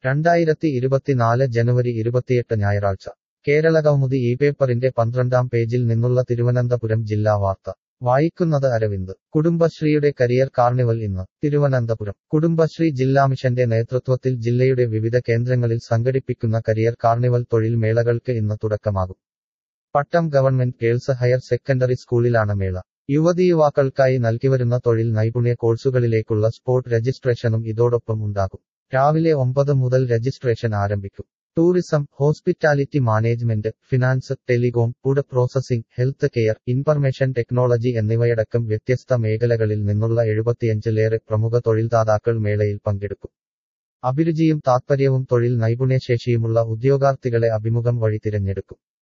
രണ്ടായിരത്തി ഇരുപത്തിനാല് ജനുവരി ഇരുപത്തിയെട്ട് ഞായറാഴ്ച കേരള കൗമുദി ഈ പേപ്പറിന്റെ പന്ത്രണ്ടാം പേജിൽ നിന്നുള്ള തിരുവനന്തപുരം ജില്ലാ വാർത്ത വായിക്കുന്നത് അരവിന്ദ് കുടുംബശ്രീയുടെ കരിയർ കാർണിവൽ ഇന്ന് തിരുവനന്തപുരം കുടുംബശ്രീ ജില്ലാ മിഷന്റെ നേതൃത്വത്തിൽ ജില്ലയുടെ വിവിധ കേന്ദ്രങ്ങളിൽ സംഘടിപ്പിക്കുന്ന കരിയർ കാർണിവൽ തൊഴിൽ മേളകൾക്ക് ഇന്ന് തുടക്കമാകും Pattom government girls higher secondary സ്കൂളിലാണ് മേള യുവതീയുവാക്കൾക്കായി നൽകിവരുന്ന തൊഴിൽ നൈപുണ്യ കോഴ്സുകളിലേക്കുള്ള സ്പോട്ട് രജിസ്ട്രേഷനും ഇതോടൊപ്പം ഉണ്ടാകും രാവിലെ ഒമ്പത് മുതൽ രജിസ്ട്രേഷൻ ആരംഭിക്കും tourism hospitality management finance telecom food processing health care information technology എന്നിവയടക്കം വ്യത്യസ്ത മേഖലകളിൽ നിന്നുള്ള എഴുപത്തിയഞ്ചിലേറെ പ്രമുഖ തൊഴിൽദാതാക്കൾ മേളയിൽ പങ്കെടുക്കും അഭിരുചിയും താത്പര്യവും തൊഴിൽ നൈപുണ്യശേഷിയുമുള്ള ഉദ്യോഗാർത്ഥികളെ അഭിമുഖം വഴി തിരഞ്ഞെടുക്കും